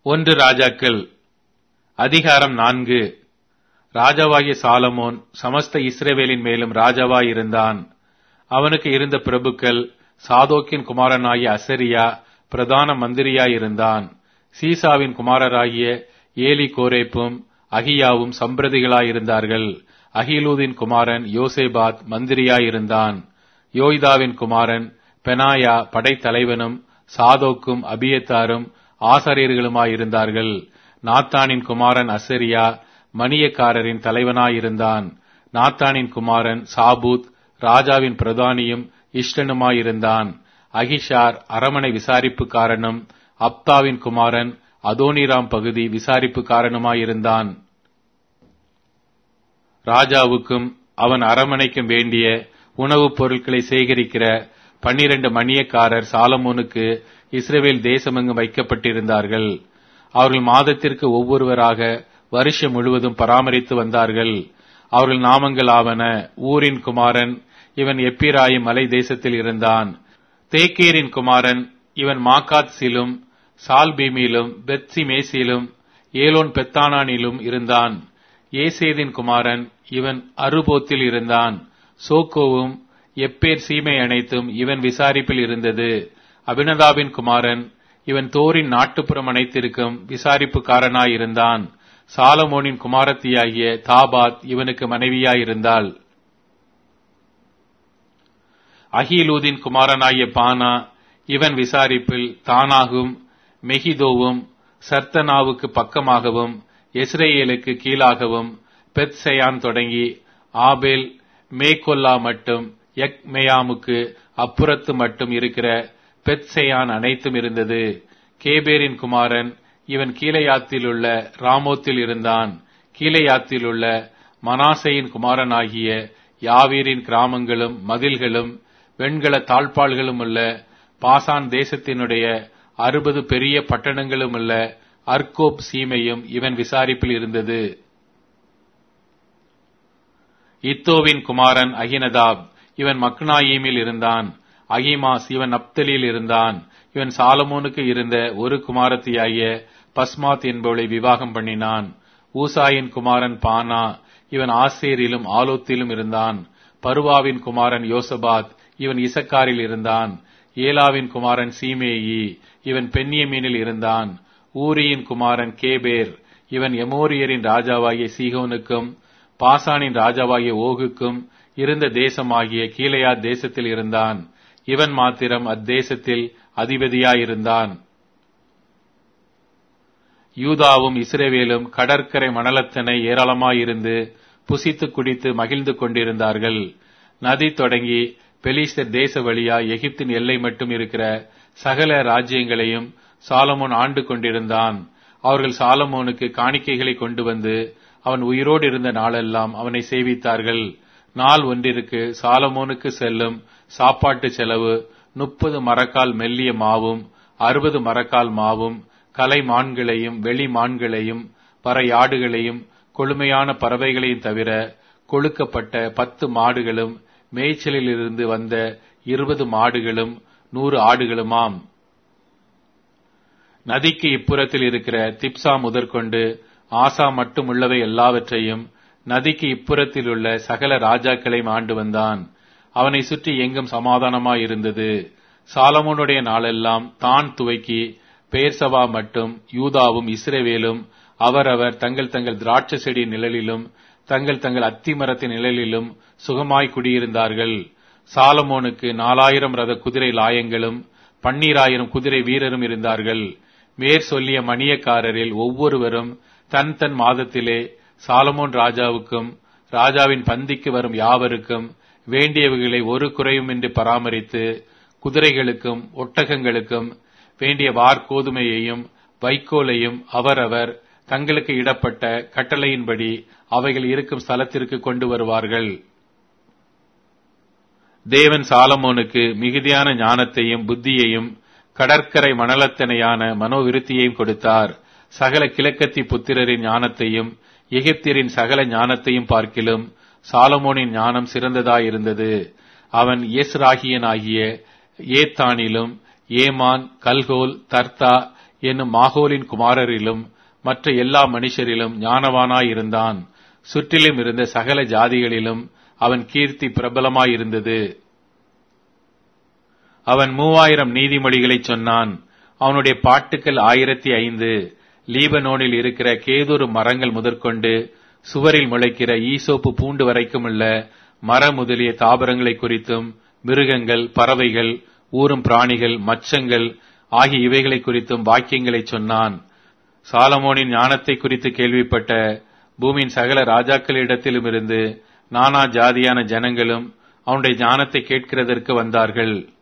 ஒன்று ராஜாக்கள் அதிகாரம் நான்கு ராஜாவாகிய சாலமோன் சமஸ்த இஸ்ரவேலின் மேலும் ராஜாவாயிருந்தான் அவனுக்கு இருந்த பிரபுக்கள் சாதோக்கின் குமாரனாகிய அசரியா பிரதான மந்திரியாயிருந்தான் சீசாவின் குமாரராகிய ஏலி கோரேப்பும் அகியாவும் சம்பிரதிகளாயிருந்தார்கள் அகிலூதின் குமாரன் யோசேபாத் மந்திரியாயிருந்தான் யோய்தாவின் குமாரன் பெனாயா படைத்தலைவனும் சாதோக்கும் அபியத்தாரும் ஆசாரியர்களுமாயிருந்தார்கள் நாத்தானின் குமாரன் அசரியா மணியக்காரரின் தலைவனாயிருந்தான் நாத்தானின் குமாரன் சாபூத் ராஜாவின் பிரதானியும் இஷ்டனுமாயிருந்தான் அகிஷார் அரமனை விசாரிப்புக்காரனும் அப்தாவின் குமாரன் அதோனிராம் பகுதி விசாரிப்புக்காரனுமாயிருந்தான் ராஜாவுக்கும் அவன் அரமனைக்கும் வேண்டிய உணவுப் பொருட்களை சேகரிக்கிற பன்னிரண்டு மணியக்காரர் சாலமோனுக்கு இஸ்ரேல் தேசமெங்கும் வைக்கப்பட்டிருந்தார்கள் அவர்கள் மாதத்திற்கு ஒவ்வொருவராக வருஷம் முழுவதும் பராமரித்து வந்தார்கள் அவர்கள் நாமங்கள் ஆவன ஊரின் குமாரன் இவன் எப்பிராயும் மலை தேசத்தில் இருந்தான் தேக்கேரின் குமாரன் இவன் மாக்காத்சிலும் சால்பீமிலும் பெத்சி மேசிலும் ஏலோன் பெத்தானானிலும் இருந்தான் ஏசேதின் குமாரன் இவன் அருபோத்தில் இருந்தான் சோக்கோவும் எப்பேர் சீமை அனைத்தும் இவன் விசாரிப்பில் இருந்தது அபினதாவின் குமாரன் இவன் தோரின் நாட்டுப்புறம் அனைத்திற்கும் விசாரிப்புக்காரனாயிருந்தான் சாலமோனின் குமாரத்தியாகிய தாபாத் இவனுக்கு மனைவியாயிருந்தாள் அகிலூதின் குமாரனாகிய பானா இவன் விசாரிப்பில் தானாகும் மெகிதோவும் சர்த்தனாவுக்கு பக்கமாகவும் எஸ்ரேலுக்கு கீழாகவும் பெத்செயான் தொடங்கி ஆபேல் மேகொல்லா மட்டும் எக் மேயாமுக்கு அப்புறத்து மட்டும் இருக்கிற பெத்செயான் அனைத்தும் இருந்தது கேபேரின் குமாரன் இவன் கீழையாத்தில் உள்ள ராமோத்தில் இருந்தான் கீழையாத்தில் உள்ள மனாசையின் குமாரனாகிய யாவீரின் கிராமங்களும் மதில்களும் வெண்கல தாழ்பாள்களும் உள்ள பாசான் தேசத்தினுடைய அறுபது பெரிய பட்டணங்களும் உள்ள அர்கோப் சீமையும் இவன் விசாரிப்பில் இருந்தது இத்தோவின் குமாரன் அகினதாப் இவன் மக்னாயீமில் இருந்தான் அகிமாஸ் இவன் நப்தலில் இருந்தான் இவன் சாலமோனுக்கு இருந்த ஒரு குமாரத்தியாகிய பஸ்மாத் என்பவளை விவாகம் பண்ணினான் ஊசாயின் குமாரன் பானா இவன் ஆசேரிலும் ஆலோத்திலும் இருந்தான் பருவாவின் குமாரன் யோசபாத் இவன் இசக்காரில் இருந்தான் ஏலாவின் குமாரன் சீமேயி இவன் பென்னியமீனில் இருந்தான் ஊரியின் குமாரன் கேபேர் இவன் எமோரியரின் ராஜாவாகிய சீகோனுக்கும் பாசானின் ராஜாவாகிய ஓகுக்கும் இருந்த தேசமாகிய கீழையா தேசத்தில் இருந்தான் இவன் மாத்திரம் அத்தேசத்தில் அதிபதியாயிருந்தான் யூதாவும் இஸ்ரேவேலும் கடற்கரை மணலத்தனை ஏராளமாயிருந்து புசித்து குடித்து மகிழ்ந்து கொண்டிருந்தார்கள் நதி தொடங்கி பெலிஸ்தர் தேச வழியா எகிப்தின் எல்லை மட்டும் இருக்கிற சகல ராஜ்யங்களையும் சாலமோன் ஆண்டு கொண்டிருந்தான் அவர்கள் சாலமோனுக்கு காணிக்கைகளை கொண்டு வந்து அவன் உயிரோடு இருந்த நாளெல்லாம் அவனை சேவித்தார்கள் நாள் ஒன்றிற்கு சாலமோனுக்கு செல்லும் சாப்பாட்டு செலவு முப்பது மரக்கால் மெல்லிய மாவும் அறுபது மரக்கால் மாவும் கலை மான்களையும் வெளி மான்களையும் பறையாடுகளையும் கொழுமையான பறவைகளையும் தவிர கொழுக்கப்பட்ட பத்து மாடுகளும் மேய்ச்சலில் இருந்து வந்த இருபது மாடுகளும் நூறு ஆடுகளுமாம் நதிக்கு இப்புறத்தில் இருக்கிற திப்சா முதற்கொண்டு ஆசா மட்டும் உள்ளவை எல்லாவற்றையும் நதிக்கு இப்புறத்தில் உள்ள சகல ராஜாக்களையும் ஆண்டு வந்தான் அவனை சுற்றி எங்கும் சமாதானமாயிருந்தது சாலமோனுடைய நாளெல்லாம் தான் துவக்கி பெயர்சபா மட்டும் யூதாவும் இஸ்ரேவேலும் அவரவர் தங்கள் தங்கள் திராட்சை செடி நிழலிலும் தங்கள் தங்கள் அத்தி மரத்தின் நிழலிலும் சுகமாய் குடியிருந்தார்கள் சாலமோனுக்கு நாலாயிரம் ரத குதிரை லாயங்களும் பன்னீராயிரம் குதிரை வீரரும் இருந்தார்கள் மேற் சொல்லிய மணியக்காரரில் ஒவ்வொருவரும் தன் தன் மாதத்திலே சாலமோன் ராஜாவுக்கும் ராஜாவின் பந்திக்கு வரும் யாவருக்கும் வேண்டியவைகளை ஒரு குறையும் என்று பராமரித்து குதிரைகளுக்கும் ஒட்டகங்களுக்கும் வேண்டிய வார்கோதுமையையும் வைக்கோலையும் அவரவர் தங்களுக்கு இடப்பட்ட கட்டளையின்படி அவைகள் இருக்கும் ஸ்தலத்திற்கு கொண்டு வருவார்கள் தேவன் சாலமோனுக்கு மிகுதியான ஞானத்தையும் புத்தியையும் கடற்கரை மணலத்தனையான மனோவிருத்தியையும் கொடுத்தார் சகல கிழக்கத்தி புத்திரரின் ஞானத்தையும் எகிப்தியரின் சகல ஞானத்தையும் பார்க்கிலும் சாலமோனின் ஞானம் சிறந்ததாயிருந்தது அவன் எஸ்ராகியனாகிய ஏத்தானிலும் ஏமான் கல்கோல் தர்த்தா என்னும் மாகோலின் குமாரரிலும் மற்ற எல்லா மனுஷரிலும் ஞானவானாயிருந்தான் சுற்றிலும் இருந்த சகல ஜாதிகளிலும் அவன் கீர்த்தி பிரபலமாயிருந்தது அவன் மூவாயிரம் நீதிமொழிகளை சொன்னான் அவனுடைய பாட்டுக்கள் ஆயிரத்தி ஐந்து லீபனோனில் இருக்கிற கேதொரு மரங்கள் முதற்கொண்டு சுவரில் முளைக்கிற ஈசோப்பு பூண்டு வரைக்குமுள்ள மர முதலிய தாவரங்களை குறித்தும் மிருகங்கள் பறவைகள் ஊரும் பிராணிகள் மச்சங்கள் ஆகிய இவைகளை குறித்தும் வாக்கியங்களை சொன்னான் சாலமோனின் ஞானத்தை குறித்து கேள்விப்பட்ட பூமியின் சகல ராஜாக்களிடத்திலும் இருந்து நானா ஜாதியான ஜனங்களும் அவனுடைய ஞானத்தை கேட்கிறதற்கு வந்தார்கள்